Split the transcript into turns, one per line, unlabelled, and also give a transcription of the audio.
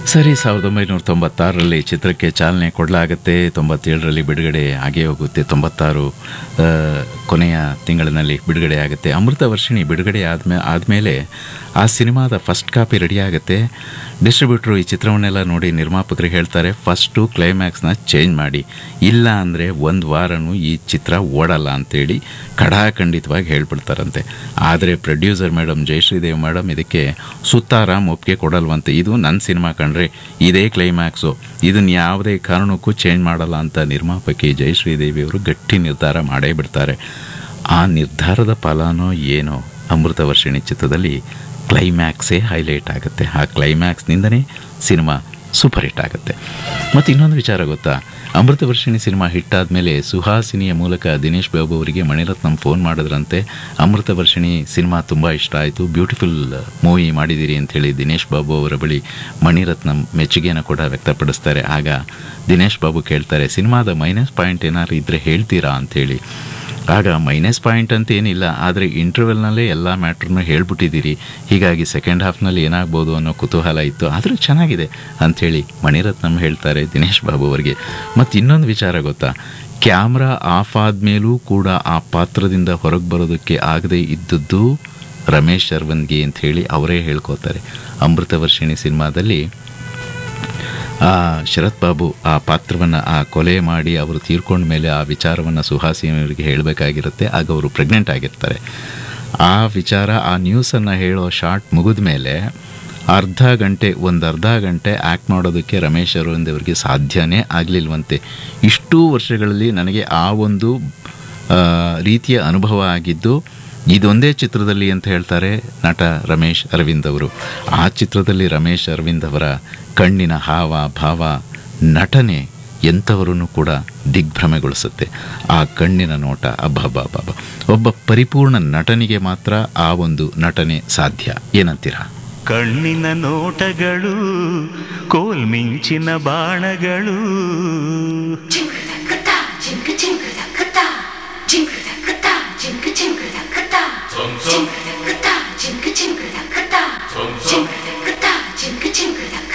ಸರಿ ಸಾವಿರದ ಒಂಬೈನೂರ ತೊಂಬತ್ತಾರರಲ್ಲಿ ಚಿತ್ರಕ್ಕೆ ಚಾಲನೆ ಕೊಡಲಾಗುತ್ತೆ ತೊಂಬತ್ತೇಳರಲ್ಲಿ ಬಿಡುಗಡೆ ಆಗೇ ಹೋಗುತ್ತೆ ತೊಂಬತ್ತಾರು ಆ, ಕೊನೆಯ ತಿಂಗಳಿನಲ್ಲಿ ಬಿಡುಗಡೆ ಆಗುತ್ತೆ ಅಮೃತ ವರ್ಷಿಣಿ ಬಿಡುಗಡೆ ಆದ್ಮೇ ಆದಮೇಲೆ ಆ ಸಿನಿಮಾದ ಫಸ್ಟ್ ಕಾಪಿ ರೆಡಿ ಆಗುತ್ತೆ ಡಿಸ್ಟ್ರಿಬ್ಯೂಟ್ರು ಈ ಚಿತ್ರವನ್ನೆಲ್ಲ ನೋಡಿ ನಿರ್ಮಾಪಕರಿಗೆ ಹೇಳ್ತಾರೆ ಫಸ್ಟು ಕ್ಲೈಮ್ಯಾಕ್ಸ್ನ ಚೇಂಜ್ ಮಾಡಿ ಇಲ್ಲ ಅಂದರೆ ಒಂದು ವಾರನೂ ಈ ಚಿತ್ರ ಓಡಲ್ಲ ಅಂತೇಳಿ ಖಡಾಖಂಡಿತವಾಗಿ ಹೇಳ್ಬಿಡ್ತಾರಂತೆ ಆದರೆ ಪ್ರೊಡ್ಯೂಸರ್ ಮೇಡಮ್ ಜಯಶ್ರೀದೇವ್ ಮೇಡಮ್ ಇದಕ್ಕೆ ಸುತ್ತಾರಾಮ್ ಒಪ್ಪಿಗೆ ಕೊಡಲ್ವಂತೆ ಇದು ನನ್ನ ಸಿನಿಮಾ ಕಂಡ್ರೆ ಇದೇ ಕ್ಲೈಮ್ಯಾಕ್ಸು ಇದನ್ನ ಯಾವುದೇ ಕಾರಣಕ್ಕೂ ಚೇಂಜ್ ಮಾಡಲ್ಲ ಅಂತ ನಿರ್ಮಾಪಕಿ ಜಯಶ್ರೀದೇವಿ ಅವರು ಗಟ್ಟಿ ನಿರ್ಧಾರ ಮಾಡೇ ಬಿಡ್ತಾರೆ ಆ ನಿರ್ಧಾರದ ಫಲನೋ ಏನೋ ಅಮೃತವರ್ಷಿಣಿ ಚಿತ್ರದಲ್ಲಿ ಕ್ಲೈಮ್ಯಾಕ್ಸೇ ಹೈಲೈಟ್ ಆಗುತ್ತೆ ಆ ಕ್ಲೈಮ್ಯಾಕ್ಸ್ನಿಂದನೇ ಸಿನಿಮಾ ಸೂಪರ್ ಹಿಟ್ ಆಗುತ್ತೆ ಮತ್ತು ಇನ್ನೊಂದು ವಿಚಾರ ಗೊತ್ತಾ ಅಮೃತವರ್ಷಿಣಿ ಸಿನಿಮಾ ಹಿಟ್ ಆದಮೇಲೆ ಸುಹಾಸಿನಿಯ ಮೂಲಕ ದಿನೇಶ್ ಬಾಬು ಅವರಿಗೆ ಮಣಿರತ್ನಂ ಫೋನ್ ಮಾಡಿದ್ರಂತೆ ಅಮೃತವರ್ಷಿಣಿ ಸಿನಿಮಾ ತುಂಬ ಇಷ್ಟ ಆಯಿತು ಬ್ಯೂಟಿಫುಲ್ ಮೂವಿ ಮಾಡಿದ್ದೀರಿ ಅಂಥೇಳಿ ದಿನೇಶ್ ಬಾಬು ಅವರ ಬಳಿ ಮಣಿರತ್ನಂ ಮೆಚ್ಚುಗೆಯನ್ನು ಕೂಡ ವ್ಯಕ್ತಪಡಿಸ್ತಾರೆ ಆಗ ದಿನೇಶ್ ಬಾಬು ಕೇಳ್ತಾರೆ ಸಿನಿಮಾದ ಮೈನಸ್ ಪಾಯಿಂಟ್ ಏನಾದ್ರು ಇದ್ದರೆ ಹೇಳ್ತೀರಾ ಅಂಥೇಳಿ ಆಗ ಮೈನಸ್ ಪಾಯಿಂಟ್ ಅಂತ ಏನಿಲ್ಲ ಆದರೆ ಇಂಟರ್ವೆಲ್ನಲ್ಲೇ ಎಲ್ಲ ಮ್ಯಾಟ್ರನ್ನು ಹೇಳ್ಬಿಟ್ಟಿದ್ದೀರಿ ಹೀಗಾಗಿ ಸೆಕೆಂಡ್ ಹಾಫ್ನಲ್ಲಿ ಏನಾಗ್ಬೋದು ಅನ್ನೋ ಕುತೂಹಲ ಇತ್ತು ಆದರೂ ಚೆನ್ನಾಗಿದೆ ಅಂಥೇಳಿ ಮಣಿರತ್ನಂ ಹೇಳ್ತಾರೆ ದಿನೇಶ್ ಬಾಬು ಅವರಿಗೆ ಮತ್ತು ಇನ್ನೊಂದು ವಿಚಾರ ಗೊತ್ತಾ ಕ್ಯಾಮ್ರಾ ಆಫ್ ಆದಮೇಲೂ ಕೂಡ ಆ ಪಾತ್ರದಿಂದ ಹೊರಗೆ ಬರೋದಕ್ಕೆ ಆಗದೆ ಇದ್ದದ್ದು ರಮೇಶ್ ಅರವನ್ಗೆ ಅಂತ ಹೇಳಿ ಅವರೇ ಹೇಳ್ಕೋತಾರೆ ಅಮೃತವರ್ಷಿಣಿ ಸಿನಿಮಾದಲ್ಲಿ ಆ ಶರತ್ ಬಾಬು ಆ ಪಾತ್ರವನ್ನು ಆ ಕೊಲೆ ಮಾಡಿ ಅವರು ತೀರ್ಕೊಂಡ ಮೇಲೆ ಆ ವಿಚಾರವನ್ನು ಸುಹಾಸಿನಿಯವರಿಗೆ ಹೇಳಬೇಕಾಗಿರುತ್ತೆ ಆಗ ಅವರು ಪ್ರೆಗ್ನೆಂಟ್ ಆಗಿರ್ತಾರೆ ಆ ವಿಚಾರ ಆ ನ್ಯೂಸನ್ನು ಹೇಳೋ ಶಾರ್ಟ್ ಮುಗಿದ ಮೇಲೆ ಅರ್ಧ ಗಂಟೆ ಒಂದು ಅರ್ಧ ಗಂಟೆ ಆ್ಯಕ್ಟ್ ಮಾಡೋದಕ್ಕೆ ರಮೇಶ್ ಅರವಿಂದ್ ಅವರಿಗೆ ಸಾಧ್ಯನೇ ಆಗಲಿಲ್ವಂತೆ ಇಷ್ಟೂ ವರ್ಷಗಳಲ್ಲಿ ನನಗೆ ಆ ಒಂದು ಆ, ರೀತಿಯ ಅನುಭವ ಆಗಿದ್ದು ಇದೊಂದೇ ಚಿತ್ರದಲ್ಲಿ ಅಂತ ಹೇಳ್ತಾರೆ ನಟ ರಮೇಶ್ ಅರವಿಂದ್ ಅವರು ಆ ಚಿತ್ರದಲ್ಲಿ ರಮೇಶ್ ಅರವಿಂದ್ ಅವರ ಕಣ್ಣಿನ ಹಾವ ಭಾವ ನಟನೆ ಎಂಥವರನ್ನು ಕೂಡ ದಿಗ್ಭ್ರಮೆಗೊಳಿಸುತ್ತೆ ಆ ಕಣ್ಣಿನ ನೋಟ ಅಬ್ಬಬ್ಬಬ್ಬ ಒಬ್ಬ ಪರಿಪೂರ್ಣ ನಟನಿಗೆ ಮಾತ್ರ ಆ ಒಂದು ನಟನೆ ಸಾಧ್ಯ ಏನಂತೀರಾ
ಕಣ್ಣಿನ ನೋಟಗಳು ಕೋಲ್ಮಿಂಚಿನ ಬಾಣಗಳು
징그다 징그 징그다 징그다 징그 징그다 징그다 징그 징그다 징그다 징그 징그다 징그 징그다